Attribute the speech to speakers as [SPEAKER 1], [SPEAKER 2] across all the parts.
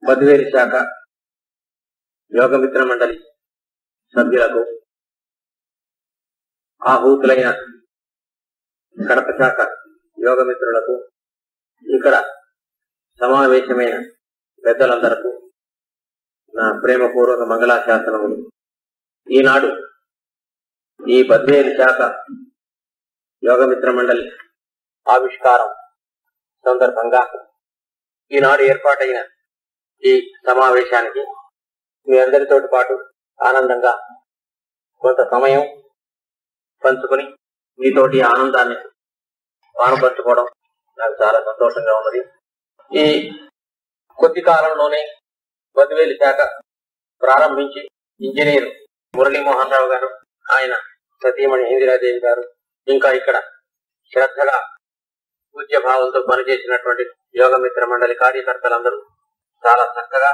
[SPEAKER 1] బద్వేలు శాఖ యోగమిత్ర మండలి సభ్యులకు ఆహూతులైన కడప శాఖ యోగమిత్రులకు ఇక్కడ సమావేశమైన పెద్దలందరకు నా ప్రేమపూర్వక మంగళాశాసనములు ఈనాడు ఈ బద్వేలు శాఖ యోగమిత్ర మండలి ఆవిష్కారం సందర్భంగా ఈనాడు ఏర్పాటైన ఈ సమావేశానికి మీ అందరితో పాటు ఆనందంగా కొంత సమయం పంచుకొని మీతోటి ఆనందాన్ని పానుపంచుకోవడం నాకు చాలా సంతోషంగా ఉన్నది ఈ కొద్ది కాలంలోనే బద్వేలి శాఖ ప్రారంభించి ఇంజనీర్ మురళీమోహన్ రావు గారు ఆయన సతీమణి ఇందిరాదేవి గారు ఇంకా ఇక్కడ శ్రద్ధగా పూజ్య భావంతో పనిచేసినటువంటి యోగమిత్ర మండలి కార్యకర్తలందరూ చాలా చక్కగా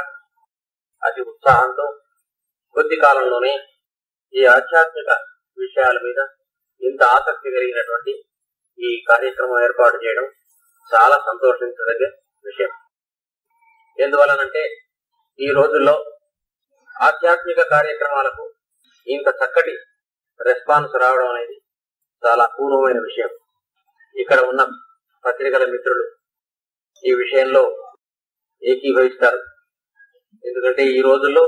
[SPEAKER 1] అతి ఉత్సాహంతో కొద్ది కాలంలోనే ఈ ఆధ్యాత్మిక విషయాల మీద ఇంత ఆసక్తి కలిగినటువంటి ఈ కార్యక్రమం ఏర్పాటు చేయడం చాలా సంతోషించదగ్గ విషయం ఎందువలనంటే ఈ రోజుల్లో ఆధ్యాత్మిక కార్యక్రమాలకు ఇంత చక్కటి రెస్పాన్స్ రావడం అనేది చాలా పూర్వమైన విషయం ఇక్కడ ఉన్న పత్రికల మిత్రులు ఈ విషయంలో ఏకీభవిస్తారు ఎందుకంటే ఈ రోజుల్లో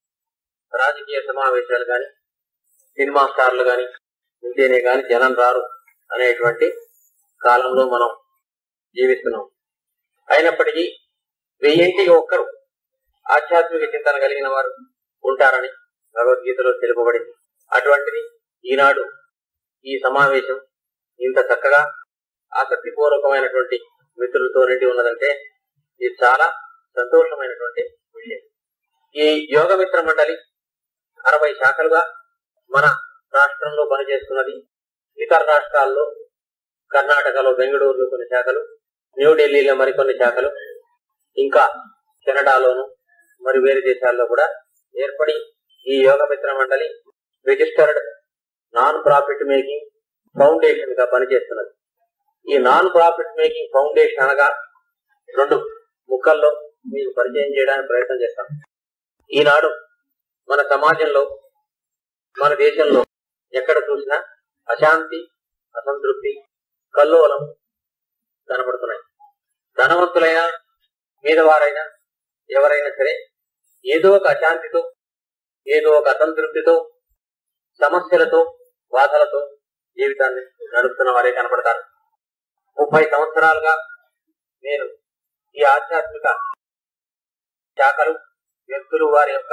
[SPEAKER 1] రాజకీయ సమావేశాలు గాని సినిమా స్టార్లు గాని ఇంతేనే గాని జనం రారు అనేటువంటి కాలంలో మనం జీవిస్తున్నాం అయినప్పటికీ వెయ్యింటికి ఒక్కరు ఆధ్యాత్మిక చింతన కలిగిన వారు ఉంటారని భగవద్గీతలో తెలుపబడింది అటువంటిది ఈనాడు ఈ సమావేశం ఇంత చక్కగా ఆసక్తిపూర్వకమైనటువంటి మిత్రులతో నిండి ఉన్నదంటే ఇది చాలా సంతోషమైనటువంటి విషయం ఈ యోగ మిత్ర మండలి అరవై శాఖలుగా మన రాష్ట్రంలో పనిచేస్తున్నది ఇతర రాష్ట్రాల్లో కర్ణాటకలో బెంగళూరులో కొన్ని శాఖలు న్యూఢిల్లీలో మరికొన్ని శాఖలు ఇంకా కెనడాలోను మరి వేరే దేశాల్లో కూడా ఏర్పడి ఈ Yoga Mitra Mandali registered non profit making foundation గా పనిచేస్తున్నది ఈ నాన్ ప్రాఫిట్ మేకింగ్ ఫౌండేషన్ అనగా రెండు ముక్కల్లో మీకు పరిచయం చేయడానికి ప్రయత్నం చేస్తాం ఈనాడు మన సమాజంలో మన దేశంలో ఎక్కడ చూసినా అశాంతి అసంతృప్తి కల్లోలం కనబడుతున్నాయి ధనవంతులైనా పేదవారైనా ఎవరైనా సరే ఏదో ఒక అశాంతితో ఏదో ఒక అసంతృప్తితో సమస్యలతో బాధలతో జీవితాన్ని నడుపుతున్న వారే కనపడతారు ముప్పై సంవత్సరాలుగా నేను ఈ ఆధ్యాత్మిక శాఖలు వ్యక్తులు వారి యొక్క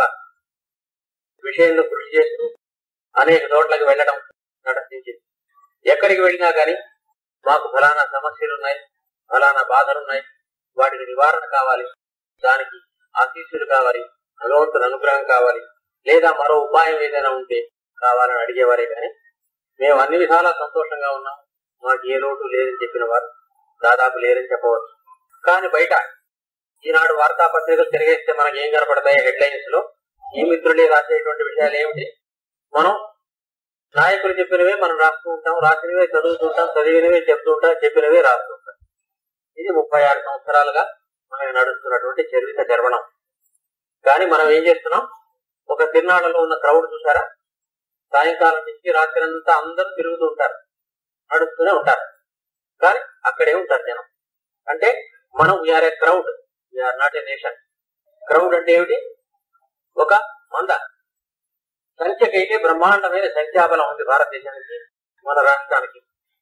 [SPEAKER 1] విషయంలో కృషి చేస్తూ అనేక చోట్లకు వెళ్ళడం నడిచింది ఎక్కడికి వెళ్ళినా గాని మాకు ఫలానా సమస్యలు ఉన్నాయి ఫలానా బాధలు ఉన్నాయి వాటికి నివారణ కావాలి దానికి ఆశీస్సులు కావాలి భగవంతుని అనుగ్రహం కావాలి లేదా మరో ఉపాయం ఏదైనా ఉంటే కావాలని అడిగేవారే కానీ మేము అన్ని విధాలా సంతోషంగా ఉన్నాం మాకు ఏ లోటు లేదని చెప్పిన వారు దాదాపు లేరని చెప్పవచ్చు కానీ బయట ఈనాడు వార్తాపత్రికలు తిరిగేస్తే మనకి ఏం కనపడతాయి హెడ్లైన్స్ లో ఈ మిత్రులే రాసేటువంటి విషయాలు ఏమిటి మనం నాయకులు చెప్పినవే మనం రాస్తూ ఉంటాం రాసినవే చదువుతుంటాం చదివినవే చెప్తుంటాం చెప్పినవే రాస్తుంటాం ఇది ముప్పై ఆరు సంవత్సరాలుగా మనకి నడుస్తున్నటువంటి చరిత్ర చర్వణం కానీ మనం ఏం చేస్తున్నాం ఒక తిరునాళ్ళలో ఉన్న క్రౌడ్ చూసారా సాయంకాలం నుంచి రాత్రి అంతా అందరూ తిరుగుతూ ఉంటారు నడుస్తూనే ఉంటారు కానీ అక్కడే ఉంటారు జనం అంటే మనం we are a crowd we are not a nation crowd అంటే ఏమిటి ఒక మంద సంఖ్యకైతే బ్రహ్మాండమైన సంఖ్యాబలం ఉంది భారతదేశానికి మన రాష్ట్రానికి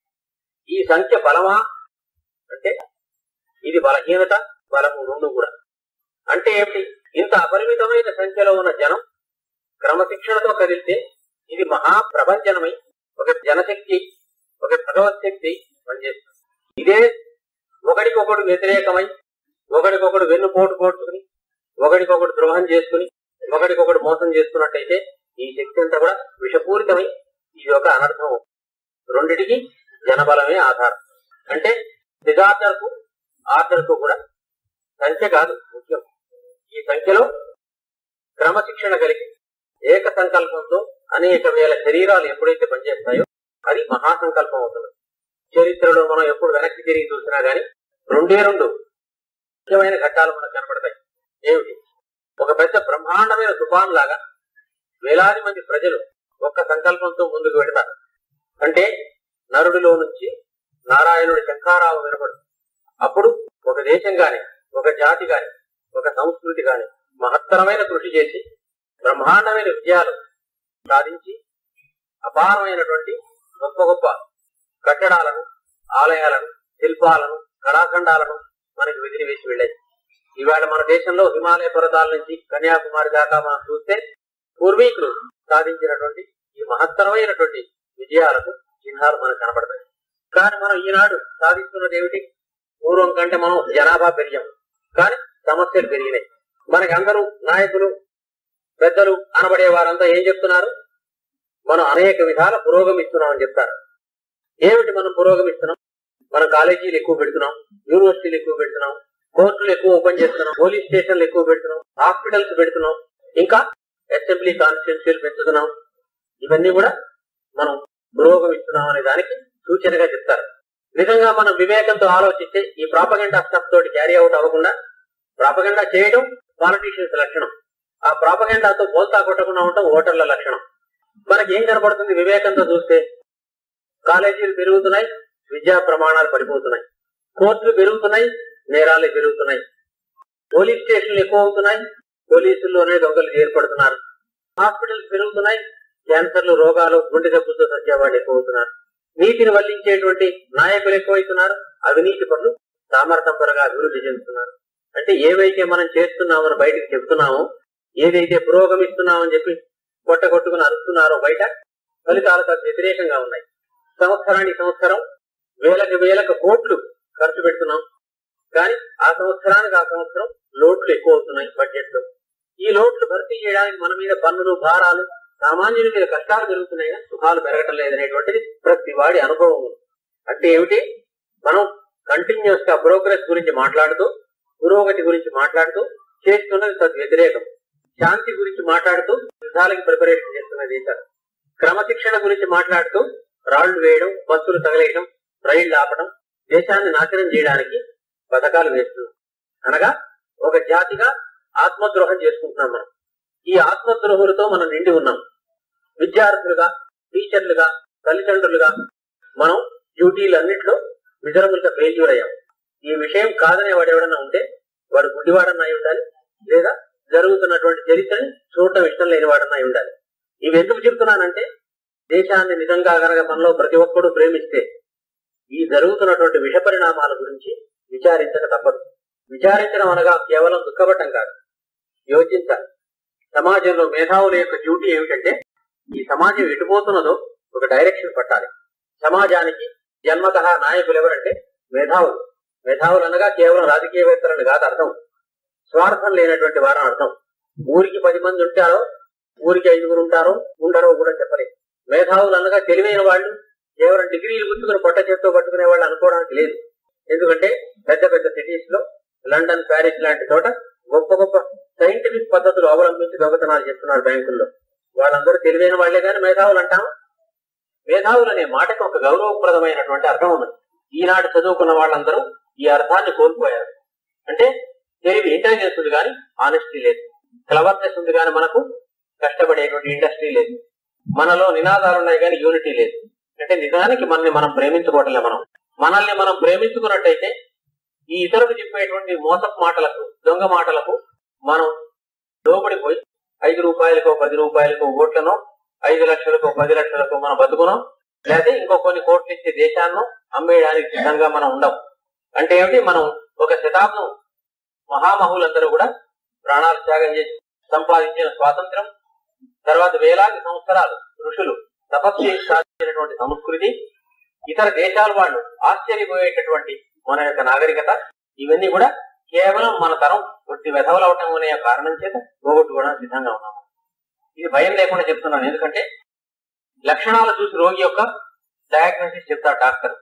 [SPEAKER 1] ఈ సంఖ్య బలమా అంటే ఇది బలహీనత బలము రెండు కూడా అంటే ఏమిటి ఇంత అపరిమితమైన సంఖ్యలో ఉన్న జనం క్రమశిక్షణతో కదిలితే ఇది మహా ప్రపంచనమై ఒక జనశక్తి ఒక భగవత్ శక్తి పనిచేస్తుంది ఇదే ఒకడికొకడు వ్యతిరేకమై ఒకడికొకడు వెన్నుపోటు పోడ్చుకుని ఒకడికొకడు ద్రోహం చేసుకుని ఒకడికొకడు మోసం చేసుకున్నట్టయితే ఈ శక్తి అంతా కూడా విషపూరితమై ఇది ఒక అనర్థం రెండిటికి జనబలమే ఆధారం అంటే డిజార్డర్ కు ఆర్డర్ కు కూడా సంఖ్య కాదు ముఖ్యం ఈ సంఖ్యలో క్రమశిక్షణ కలిగి ఏక సంకల్పంతో అనేక వేల శరీరాలు ఎప్పుడైతే పనిచేస్తాయో అది మహాసంకల్పం అవుతుంది చరిత్రలో మనం ఎప్పుడు వెనక్కి తిరిగి చూసినా గాని రెండే రెండు ముఖ్యమైన ఘట్టాలు మనకు కనపడతాయి ఏమిటి ఒక పెద్ద బ్రహ్మాండమైన తుఫాన్ లాగా వేలాది మంది ప్రజలు ఒక్క సంకల్పంతో ముందుకు వెళతారు అంటే నరుడిలో నుంచి నారాయణుడి శంఖారావు వినపడు అప్పుడు ఒక దేశం గాని ఒక జాతి గాని ఒక సంస్కృతి గాని మహత్తరమైన కృషి చేసి బ్రహ్మాండమైన విజయాలు సాధించి అపారమైనటువంటి గొప్ప గొప్ప కట్టడాలను ఆలయాలను శిల్పాలను కళాఖండాలను మనకి విధిని వేసి వెళ్ళాయి ఇవాళ మన దేశంలో హిమాలయ పర్వతాల నుంచి కన్యాకుమారి దాకా మనం చూస్తే పూర్వీకులు సాధించినటువంటి ఈ మహత్తరమైనటువంటి విజయాలకు చిహ్నాలు మనకు కనపడతాయి కానీ మనం ఈనాడు సాధిస్తున్నది ఏమిటి పూర్వం కంటే మనం జనాభా పెరిగాం కానీ సమస్యలు పెరిగినాయి మనకి అందరూ నాయకులు పెద్దలు అనబడే వారంతా ఏం చెప్తున్నారు మనం అనేక విధాల పురోగమిస్తున్నామని చెప్తారు ఏమిటి మనం పురోగమిస్తున్నాం మనం కాలేజీలు ఎక్కువ పెడుతున్నాం యూనివర్సిటీలు ఎక్కువ పెడుతున్నాం కోర్టులు ఎక్కువ ఓపెన్ చేస్తున్నాం పోలీస్ స్టేషన్లు ఎక్కువ పెడుతున్నాం హాస్పిటల్స్ పెడుతున్నాం ఇంకా అసెంబ్లీ కాన్స్టిట్యూన్సీలు పెంచుతున్నాం ఇవన్నీ కూడా మనం పురోగమిస్తున్నాం అనే దానికి సూచనగా చెప్తారు నిజంగా మనం వివేకంతో ఆలోచిస్తే ఈ ప్రాపగండా స్టఫ్ తోటి క్యారీ అవుట్ అవ్వకుండా ప్రాపగండా చేయడం పాలిటీషియన్స్ లక్షణం ఆ ప్రాపగండాతో బోల్తా కొట్టకుండా ఉండటం ఓటర్ల లక్షణం మనకి ఏం కనపడుతుంది వివేకంతో చూస్తే కాలేజీలు పెరుగుతున్నాయి విద్యా ప్రమాణాలు పడిపోతున్నాయి కోర్టులు పెరుగుతున్నాయి నేరాలు పెరుగుతున్నాయి పోలీస్ స్టేషన్లు ఎక్కువ అవుతున్నాయి పోలీసుల్లోనే దొంగలు ఏర్పడుతున్నారు హాస్పిటల్స్ పెరుగుతున్నాయి క్యాన్సర్లు రోగాలు గుండె జబ్బుతో సచ్చేవాళ్ళు ఎక్కువ అవుతున్నారు నీతిని వల్లించేటువంటి నాయకులు ఎక్కువైతున్నారు అవినీతి పనులు సామర్థ్యంపరగా అభివృద్ధి చెందుతున్నారు అంటే ఏవైతే మనం చేస్తున్నామని బయటకు చెప్తున్నామో ఏదైతే పురోగమిస్తున్నామని చెప్పి కొట్ట కొట్టుకుని అరుస్తున్నారో బయట ఫలితాలకు అది వ్యతిరేకంగా ఉన్నాయి సంవత్సరానికి సంవత్సరం వేలకు వేలకు కోట్లు ఖర్చు పెడుతున్నాం కానీ ఆ సంవత్సరానికి ఆ సంవత్సరం లోట్లు ఎక్కువ అవుతున్నాయి బడ్జెట్ లో ఈ లోట్లు భర్తీ చేయడానికి మన మీద పన్నులు భారాలు సామాన్యుల మీద కష్టాలు పెరుగుతున్నాయి కానీ సుఖాలు పెరగటం లేదనేటువంటిది ప్రతి వాడి అనుభవం అంటే ఏమిటి మనం కంటిన్యూస్ గా ప్రోగ్రెస్ గురించి మాట్లాడుతూ పురోగతి గురించి మాట్లాడుతూ చేస్తున్నది తద్ వ్యతిరేకం శాంతి గురించి మాట్లాడుతూ యుద్ధాలకి ప్రిపరేషన్ చేస్తున్న దేశాలు క్రమశిక్షణ గురించి మాట్లాడుతూ రాళ్లు వేయడం బస్సులు తగలేయడం రైళ్లు ఆపడం దేశాన్ని నాశనం చేయడానికి పథకాలు వేస్తున్నాం అనగా ఒక జాతిగా ఆత్మద్రోహం చేసుకుంటున్నాం మనం ఈ ఆత్మద్రోహులతో మనం నిండి ఉన్నాం విద్యార్థులుగా టీచర్లుగా తల్లిదండ్రులుగా మనం డ్యూటీలన్నింటిలో మిజరబుల్ గా ఫెయిల్యూర్ అయ్యాం ఈ విషయం కాదనే వాడు ఎవడన్నా ఉంటే వాడు గుడ్డివాడన్నా అయి ఉండాలి లేదా జరుగుతున్నటువంటి చరిత్రని చూడటం ఇష్టం లేని వాడన్నా అయి ఉండాలి ఇవి ఎందుకు చెప్తున్నానంటే దేశాన్ని నిజంగా గనక మనలో ప్రతి ఒక్కరూ ప్రేమిస్తే ఈ జరుగుతున్నటువంటి విష పరిణామాల గురించి విచారించక తప్పదు విచారించడం అనగా కేవలం దుఃఖపడటం కాదు యోచించాలి సమాజంలో మేధావుల యొక్క డ్యూటీ ఏమిటంటే ఈ సమాజం ఎటుపోతున్నదో ఒక డైరెక్షన్ పట్టాలి సమాజానికి జన్మత నాయకులు ఎవరంటే మేధావులు మేధావులు అనగా కేవలం రాజకీయవేత్తలను కాదు అర్థం స్వార్థం లేనటువంటి వారని అర్థం ఊరికి పది మంది ఉంటారో ఊరికి ఐదుగురు ఉంటారో ఉండరో కూడా చెప్పలేదు మేధావులు అనగా తెలివైన వాళ్ళు కేవలం డిగ్రీలు గుర్తుకుని పొట్ట చేత్తో పట్టుకునే వాళ్ళు అనుకోవడానికి లేదు ఎందుకంటే పెద్ద పెద్ద సిటీస్ లో లండన్ ప్యారిస్ లాంటి చోట గొప్ప గొప్ప సైంటిఫిక్ పద్ధతులు అవలంబించి దొంగతనాలు చేస్తున్నారు బ్యాంకుల్లో వాళ్ళందరూ తెలివైన వాళ్లే కానీ మేధావులు అంటాం మేధావులు అనే మాటకు ఒక గౌరవప్రదమైనటువంటి అర్థం ఉన్నది ఈనాడు చదువుకున్న వాళ్ళందరూ ఈ అర్థాన్ని కోల్పోయారు అంటే తెలివి ఇంటెలిజెన్స్ ఉంది కానీ ఆనెస్టీ లేదు క్లవర్నెస్ ఉంది కానీ మనకు కష్టపడేటువంటి ఇండస్ట్రీ లేదు మనలో నినాదాలు ఉన్నాయి కానీ యూనిటీ లేదు అంటే నిజానికి మనల్ని మనం ప్రేమించుకోవటంలే మనం మనల్ని మనం ప్రేమించుకున్నట్టయితే ఈ ఇతరులకు చెప్పేటువంటి మోసపు మాటలకు దొంగ మాటలకు మనం లోబడిపోయి ఐదు రూపాయలకో పది రూపాయలకో ఓట్లను ఐదు లక్షలకో పది లక్షలకో మనం బతుకున్నాం లేదా ఇంకో కొన్ని కోట్లు ఇచ్చే దేశాన్ని అమ్మేయడానికి సిద్ధంగా మనం ఉండం అంటే ఏమిటి మనం ఒక శతాబ్దం మహామహులందరూ కూడా ప్రాణాలు త్యాగం చేసి సంపాదించిన స్వాతంత్రం తర్వాత వేలాది సంవత్సరాలు ఋషులు తపస్సు చేసి సాధించినటువంటి సంస్కృతి ఇతర దేశాల వాళ్ళు ఆశ్చర్యపోయేటటువంటి మన యొక్క నాగరికత ఇవన్నీ కూడా కేవలం మన తరం కొద్ది వెధవలవటం అనే కారణం చేత పోగొట్టుకోవడానికి సిద్ధంగా ఉన్నాము ఇది భయం లేకుండా చెప్తున్నాను ఎందుకంటే లక్షణాలు చూసి రోగి యొక్క డయాగ్నోసిస్ చెప్తారు డాక్టర్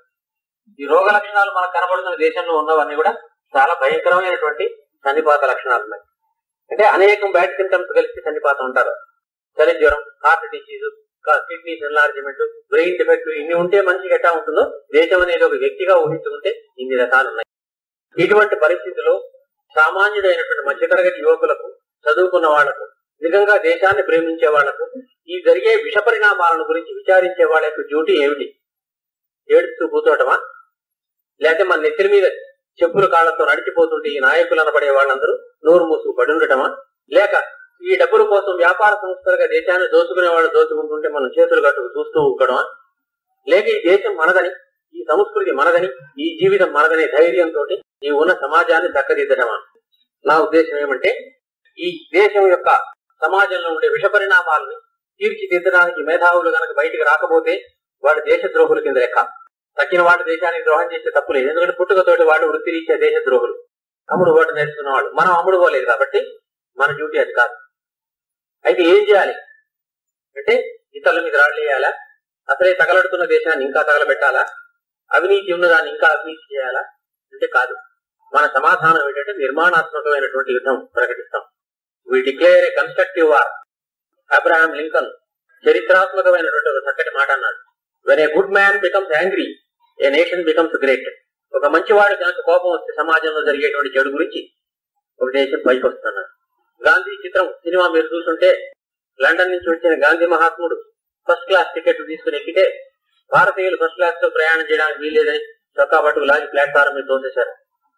[SPEAKER 1] ఈ రోగ లక్షణాలు మనకు కనబడుతున్న దేశంలో ఉన్నవన్నీ కూడా చాలా భయంకరమైనటువంటి సన్నిపాత లక్షణాలు ఉన్నాయి అంటే అనేకం బ్యాడ్ సింటమ్స్ కలిసి సన్నిపాతం ఉంటారు చలి జ్వరం heart disease kidneys enlargement brain defect ఇన్ని ఉంటే మనిషికి ఎట్లా ఉంటుందో దేశం అనేది ఒక వ్యక్తిగా ఊహించుకుంటే ఇన్ని రకాలు ఉన్నాయి ఇటువంటి పరిస్థితిలో సామాన్యుడైనటువంటి మధ్యతరగతి యువకులకు చదువుకున్న వాళ్లకు నిజంగా దేశాన్ని ప్రేమించే వాళ్లకు ఈ జరిగే విష పరిణామాలను గురించి విచారించే వాళ్ళ యొక్క డ్యూటీ ఏమిటి ఏడుస్తూ కూర్చోటమా లేకపోతే మన నెత్తిన మీద చెప్పుల కాళ్లతో నడిచిపోతుంటే ఈ నాయకులు అనబడే వాళ్ళందరూ నోరు మూసుకు పడి ఉండటమా లేక ఈ డబ్బుల కోసం వ్యాపార సంస్థలుగా దేశాన్ని దోచుకునే వాళ్ళు దోచుకుంటుంటే మనం చేతులు కట్టుకు చూస్తూ ఉండడమా లేక ఈ దేశం మనదని ఈ సంస్కృతి మనదని ఈ జీవితం మనదనే ధైర్యంతో ఈ ఉన్న సమాజాన్ని చక్కదిద్దడమా నా ఉద్దేశం ఏమంటే ఈ దేశం యొక్క సమాజంలో ఉండే విష పరిణామాలని తీర్చిదిద్దడానికి మేధావులు గనక బయటికి రాకపోతే వాడు దేశ ద్రోహుల కింద లెక్క తక్కిన వాడు దేశానికి ద్రోహం చేస్తే తప్పు లేదు ఎందుకంటే పుట్టుకతోటి వాడు వృత్తిరీత్యా దేశ ద్రోహులు అమ్ముడు ఓటు నేర్చుకున్న వాడు మనం అమ్ముడు పోలేదు కాబట్టి మన డ్యూటీ అది కాదు అయితే ఏం చేయాలి అంటే ఇతరుల మీద రాళ్ళు వేయాలా అసలే తగలడుతున్న దేశాన్ని ఇంకా తగలబెట్టాలా అవినీతి ఉన్నదాన్ని ఇంకా అవినీతి చేయాలా అంటే కాదు మన సమాధానం ఏంటంటే నిర్మాణాత్మకమైనటువంటి యుద్ధం ప్రకటిస్తాం we declare a constructive war Abraham Lincoln చరిత్రాత్మకమైనటువంటి ఒక చక్కటి మాట అన్నాడు when a good man becomes angry a nation becomes great ఒక మంచివాడు కనుక కోపం వస్తే సమాజంలో జరిగేటువంటి చెడు గురించి ఒక దేశం పైకి వస్తున్నారు గాంధీ చిత్రం సినిమా మీరు చూస్తుంటే లండన్ నుంచి వచ్చిన గాంధీ మహాత్ముడు ఫస్ట్ క్లాస్ టికెట్ తీసుకుని ఎక్కితే భారతీయులు ఫస్ట్ క్లాస్ లో ప్రయాణం చేయడానికి వీల్లేదని చొక్కా పట్టుకు లాగి ప్లాట్ఫారం మీద తోసేశారు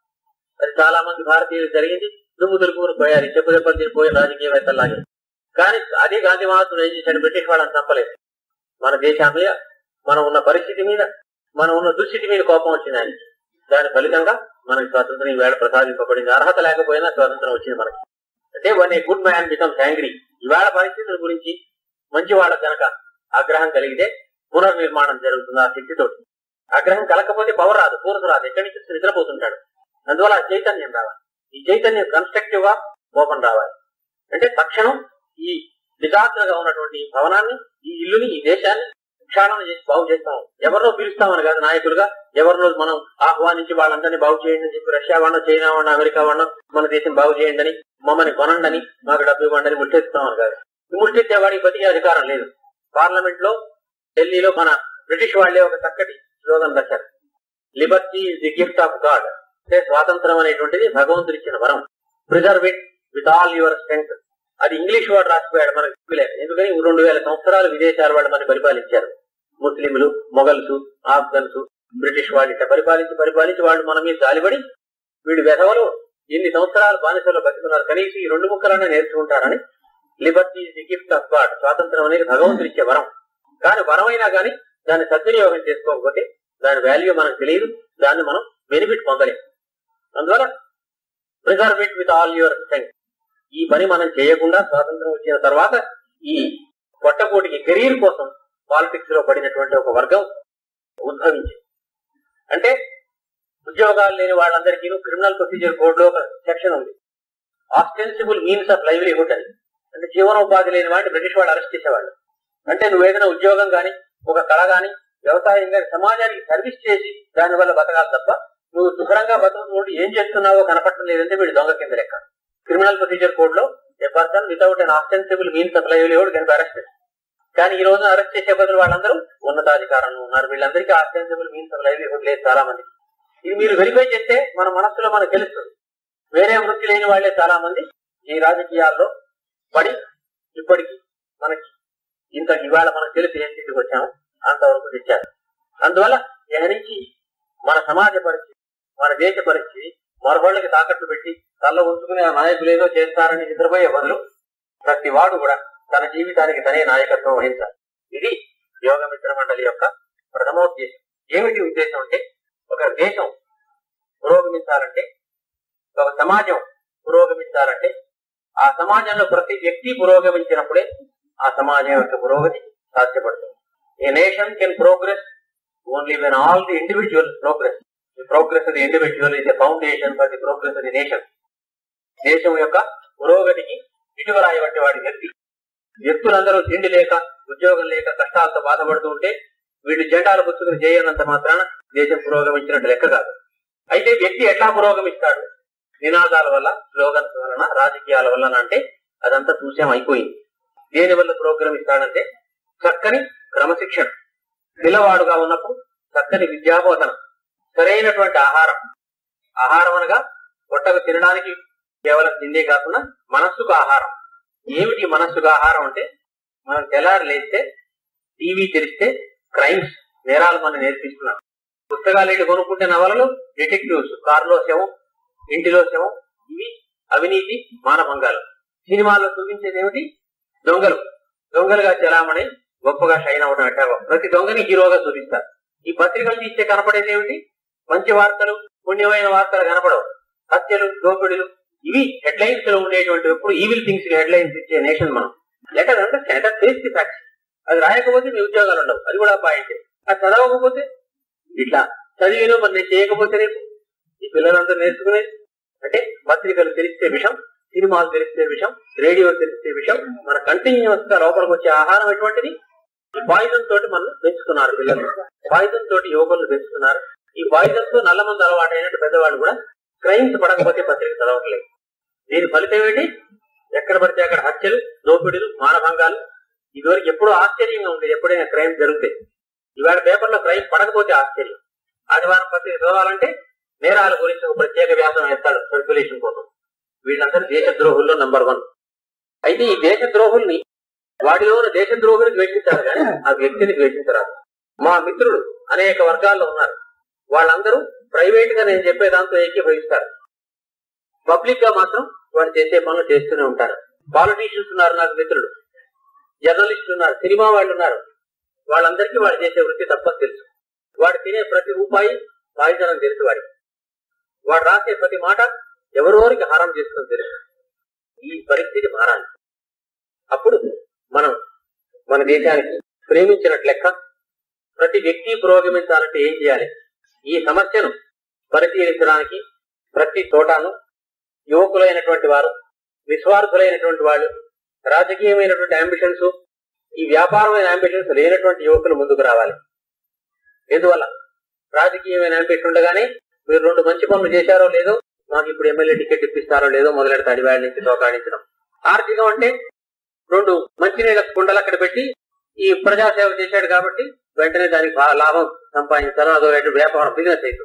[SPEAKER 1] అది చాలా మంది భారతీయులు జరిగింది దుమ్ము దులుపుకుని పోయారు చెప్పు దెబ్బలు తిరిగిపోయి రాజకీయవేత్తలాగే కానీ అదే గాంధీ మహాత్ముడు ఏం చేశాడు బ్రిటిష్ వాళ్ళని చంపలేదు మన దేశం మీద మనం ఉన్న పరిస్థితి మీద మనం ఉన్న దుస్థితి మీద కోపం వచ్చింది ఆయనకి దాని ఫలితంగా మనకి స్వాతంత్రం ఈవేళ ప్రసాదింపబడింది అర్హత లేకపోయినా స్వాతంత్రం వచ్చింది మనకి అంటే when a good man becomes angry ఈవేళ పరిస్థితుల గురించి మంచి వాళ్ళకి కనుక ఆగ్రహం కలిగితే పునర్నిర్మాణం జరుగుతుంది ఆ శక్తితో ఆగ్రహం కలకపోతే పవర్ రాదు పూర్తి రాదు ఎక్కడి నుంచి వచ్చి నిద్రపోతుంటాడు అందువల్ల ఆ చైతన్యం రావాలి ఈ చైతన్యం కన్స్ట్రక్టివ్ గా కోపం రావాలి అంటే తక్షణం ఈ డిజాస్టర్ గా ఉన్నటువంటి ఈ భవనాన్ని ఈ ఇల్లుని ఈ దేశాన్ని క్షాళన చేసి బాగు చేస్తాం ఎవరినో పిలుస్తామని కాదు నాయకులుగా ఎవరినో మనం ఆహ్వానించి వాళ్ళందరినీ బాగు చేయండి అని చెప్పి రష్యా వాడినో చైనా వాడినో అమెరికా వాడినో మన దేశం బాగు చేయండి అని మమ్మల్ని కొనండి మాకు డబ్బు ఇవ్వండి అని ముట్టెత్తుతామని కాదు ఈ ముట్టెత్తేవాడికి బతికే అధికారం లేదు పార్లమెంట్ లో ఢిల్లీలో మన బ్రిటిష్ వాళ్లే ఒక చక్కటి స్లోగన్ రాశారు liberty is the gift of God అంటే స్వాతంత్రం అనేటువంటిది భగవంతుడు ఇచ్చిన వరం preserve it with all your strength అది ఇంగ్లీష్ వాడు రాసిపోయాడు మనకు తెలియలేదు ఎందుకని రెండు వేల సంవత్సరాలు విదేశాల వాళ్ళు మనని పరిపాలించారు ముస్లింలు మొఘల్స్ ఆఫ్ఘన్స్ బ్రిటిష్ వాళ్ళు ఇట్లా పరిపాలించి పరిపాలించి వాళ్ళు మన మీద జాలిపడి వీడి వెధవలు ఎన్ని సంవత్సరాలు బానిసలో బతుకున్నారు కనీసం ఈ రెండు ముక్కలనే నేర్చుకుంటారని liberty is the gift of God స్వాతంత్రం అనేది భగవంతుడు ఇచ్చే వరం కానీ వరం అయినా కానీ దాన్ని సద్వినియోగం చేసుకోకపోతే దాని వాల్యూ మనకు తెలియదు దాన్ని మనం బెనిఫిట్ పొందలేం అందువల్ల preserve it with all your strength ఈ పని మనం చేయకుండా స్వాతంత్రం వచ్చిన తర్వాత ఈ పొట్టపోటికి కెరీర్ కోసం పాలిటిక్స్ లో పడినటువంటి ఒక వర్గం ఉద్భవించింది అంటే ఉద్యోగాలు లేని వాళ్ళందరికీ క్రిమినల్ ప్రొసీజర్ కోడ్ లో ఒక సెక్షన్ ఉంది ఆస్టెన్సిబుల్ మీన్స్ ఆఫ్ లైవ్లీహుడ్ అని అంటే జీవనోపాధి లేని వాడిని బ్రిటిష్ వాళ్ళు అరెస్ట్ చేసేవాళ్ళు అంటే నువ్వు ఏదైనా ఉద్యోగం గాని ఒక కళ గాని వ్యవసాయం గాని సమాజానికి సర్వీస్ చేసి దాని వల్ల బతకాలి తప్ప నువ్వు శుభ్రంగా బతుకుతుంటే ఏం చేస్తున్నావో కనపడటం లేదంటే వీడు దొంగ కింద లెక్క క్రిమినల్ ప్రొసీజర్ కోడ్ లో a person without an ostensible means of livelihood can arrest కానీ ఈ రోజు అరెస్ట్ చేసే బదులు వాళ్ళందరూ ఉన్నతాధికారంలో ఉన్నారు వీళ్ళందరికీ ఆస్టెన్సిబుల్ మీన్స్ ఆఫ్ లైవ్లీహుడ్ లేదు చాలా మంది ఇది మీరు వెరిఫై చేస్తే మన మనస్సులో మనకు తెలుస్తుంది వేరే వృత్తి లేని వాళ్ళే చాలా మంది ఈ రాజకీయాల్లో పడి ఇప్పటికి మనకి ఇంత ఇవాళ మనకు తెలిసి ఏ స్థితికి వచ్చాము అంతవరకు తెచ్చారు అందువల్ల ఇక నుంచి మన సమాజ పరిస్థితి మన దేశ పరిస్థితి మరొకళ్ళకి తాకట్టు పెట్టి తల్ల ఉంచుకునే ఆ నాయకులు ఏదో చేస్తారని నిద్రపోయే బదులు ప్రతి వాడు కూడా తన జీవితానికి తనే నాయకత్వం వహించాలి ఇది యోగ మిత్ర మండలి యొక్క ప్రథమోద్దేశం ఏమిటి ఉద్దేశం అంటే ఒక దేశం పురోగమించాలంటే ఒక సమాజం పురోగమించాలంటే ఆ సమాజంలో ప్రతి వ్యక్తి పురోగమించినప్పుడే ఆ సమాజం యొక్క పురోగతి సాధ్యపడుతుంది a nation can progress only when all the individuals progress the progress the individual is the foundation for the progress the nation దేశం యొక్క పురోగతికి ఇటువరాయి వంటి వాడి వ్యక్తి వ్యక్తులందరూ తిండి లేక ఉద్యోగం లేక కష్టాలతో బాధపడుతూ ఉంటే వీళ్ళు జెండాలు పుచ్చుకుని చేయనంత మాత్రాన దేశం పురోగమించినట్టు లెక్క కాదు అయితే వ్యక్తి ఎట్లా పురోగమిస్తాడు నినాదాల వల్ల స్లోగన్స్ వలన రాజకీయాల వలన అంటే అదంతా చూసాం అయిపోయింది దేని వల్ల పురోగమిస్తాడంటే చక్కని క్రమశిక్షణ పిల్లవాడుగా ఉన్నప్పుడు చక్కని విద్యాబోధన సరైనటువంటి ఆహారం ఆహారం అనగా పొట్టకు తినడానికి కేవలం తిండే కాకుండా మనస్సుకు ఆహారం ఏమిటి మనస్సుకు ఆహారం అంటే మనం తెల్లారి లేస్తే టీవీ తెరిస్తే క్రైమ్స్ నేరాలు మనం నేర్పిస్తున్నారు పుస్తకాలు వెళ్ళి కొనుక్కుంటే నవలలు డిటెక్టివ్స్ కారులో శవం ఇంటిలో శవం ఇవి అవినీతి మానభంగాలు సినిమాల్లో చూపించేది ఏమిటి దొంగలు దొంగలుగా చలామణి గొప్పగా షైన్ అవడం ఎట్టాగో ప్రతి దొంగని హీరోగా చూపిస్తారు ఈ పత్రికలు తీస్తే కనపడేది ఏమిటి మంచి వార్తలు పుణ్యమైన వార్తలు కనపడవు హత్యలు దోపిడీలు ఇవి హెడ్లైన్స్ లో ఉండేటువంటి ఎప్పుడు ఈవిల్ థింగ్స్ హెడ్లైన్స్ ఇచ్చే నేషన్ మనం letter understand that face the facts అది రాయకపోతే మీ ఉద్యోగాలు ఉండవు అది కూడా పాయింట్ అది చదవకపోతే ఇట్లా చదివిన మరి నేను చేయకపోతే రేపు ఈ పిల్లలందరూ నేర్చుకునేది అంటే పత్రికలు తెలిస్తే విషయం సినిమాలు తెలిస్తే విషయం రేడియో తెలిస్తే విషయం మన కంటిన్యూస్ గా లోపలికి వచ్చే ఆహారం ఎటువంటిది ఈ పాయిజన్ తోటి మనం పెంచుతున్నారు పిల్లలు పాయిజన్ తోటి యువకులు పెంచుతున్నారు ఈ పాయిజన్ తో నల్ల మంది అలవాటు అయినట్టు పెద్దవాళ్ళు కూడా క్రైమ్స్ పడకపోతే పత్రిక చదవట్లేదు దీని ఫలితం ఏంటి ఎక్కడ పడితే అక్కడ హత్యలు దోపిడీలు మానభంగాలు ఇదివరకు ఎప్పుడూ ఆశ్చర్యంగా ఉంది ఎప్పుడైనా క్రైమ్ జరుగుతాయి ఇవాళ పేపర్లో క్రైమ్ పడకపోతే ఆశ్చర్యం ఆదివారం పత్రిక చదవాలంటే నేరాల గురించి ఒక ప్రత్యేక వ్యాసం వేస్తాడు సర్క్యులేషన్ కోసం వీళ్ళందరూ దేశద్రోహుల్లో నంబర్ వన్ అయితే ఈ దేశద్రోహుల్ని వాటిలో ఉన్న దేశద్రోహుని ద్వేషించారు కానీ ఆ వ్యక్తిని ద్వేషించరాదు మా మిత్రులు అనేక వర్గాల్లో ఉన్నారు వాళ్ళందరూ ప్రైవేట్ గా నేను చెప్పే దాంతో ఏకీభవిస్తారు పబ్లిక్ గా మాత్రం వాళ్ళు చేసే పనులు చేస్తూనే ఉంటారు పాలిటీషియన్స్ ఉన్నారు నాకు మిత్రులు జర్నలిస్టులు ఉన్నారు సినిమా వాళ్ళు ఉన్నారు వాళ్ళందరికీ వాడు చేసే వృత్తి తప్ప తెలుసు వాడు తినే ప్రతి రూపాయి పాయిజనం తెలుసు వాడికి వాడు రాసే ప్రతి మాట ఎవరెవరికి హారం చేస్తుందో తెలుసు ఈ పరిస్థితి మారాలి అప్పుడు మనం మన దేశానికి ప్రేమించినట్లు లెక్క ప్రతి వ్యక్తి పురోగమించాలంటే ఏం చేయాలి ఈ సమస్యను పరిశీలించడానికి ప్రతి చోటాను యువకులైనటువంటి వారు నిస్వార్థులైనటువంటి వాళ్ళు రాజకీయమైనటువంటి అంబిషన్స్ ఈ వ్యాపారమైన అంబిషన్స్ లేనటువంటి యువకులు ముందుకు రావాలి ఎందువల్ల రాజకీయమైన అంబిషన్ ఉండగానే మీరు రెండు మంచి పనులు చేశారో లేదో మాకు ఇప్పుడు ఎమ్మెల్యే టికెట్ ఇప్పిస్తారో లేదో మొదలెడతాడు అడివాళ్ళ నుంచి తోకాడించడం ఆర్థికం అంటే రెండు మంచినీళ్ళ కుండలు అక్కడ పెట్టి ఈ ప్రజాసేవ చేశాడు కాబట్టి వెంటనే దానికి బాగా లాభం సంపాదించాలో అదో ఎటు వ్యాపారం బిజినెస్ అవుతుంది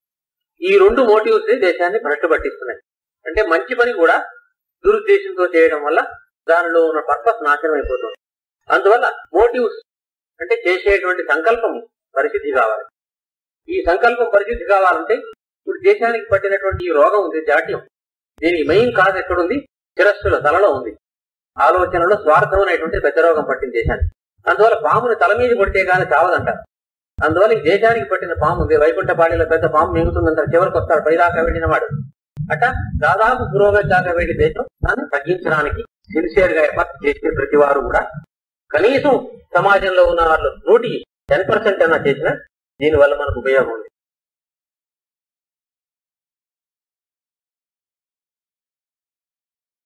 [SPEAKER 1] ఈ రెండు మోటివ్స్ దేశాన్ని భ్రష్టు పట్టిస్తున్నాయి అంటే మంచి పని కూడా దురుద్దేశంతో చేయడం వల్ల దానిలో ఉన్న పర్పస్ నాశనం అయిపోతుంది అందువల్ల మోటివ్స్ అంటే చేసేటువంటి సంకల్పం పరిశుద్ధి కావాలి ఈ సంకల్పం పరిశుద్ధి కావాలంటే ఇప్పుడు దేశానికి పట్టినటువంటి ఈ రోగం ఉంది జాట్యం దీని మెయిన్ కాజ్ ఎక్కడుంది శిరస్సుల తలలో ఉంది ఆలోచనలో స్వార్థం అనేటువంటి పెద్ద రోగం పట్టింది దేశానికి అందువల్ల పాముని తల మీద కొడితే గాని చావదంటారు అందువల్ల ఈ దేశానికి పట్టిన పాము ఉంది వైకుంఠపాడిలో పెద్ద పాము మింగుతుందంటారు చివరికి వస్తాడు పైదాకా వెళ్ళిన వాడు అట దాదాపు పురోగతి దాకా వెళ్ళి దేశం దాన్ని తగ్గించడానికి సిన్సియర్ గా ఎఫర్ట్ చేసే ప్రతి వారు కూడా కనీసం సమాజంలో ఉన్న వాళ్ళు నూటికి టెన్ పర్సెంట్ అన్నా చేసిన దీని వల్ల మనకు ఉపయోగం ఉంది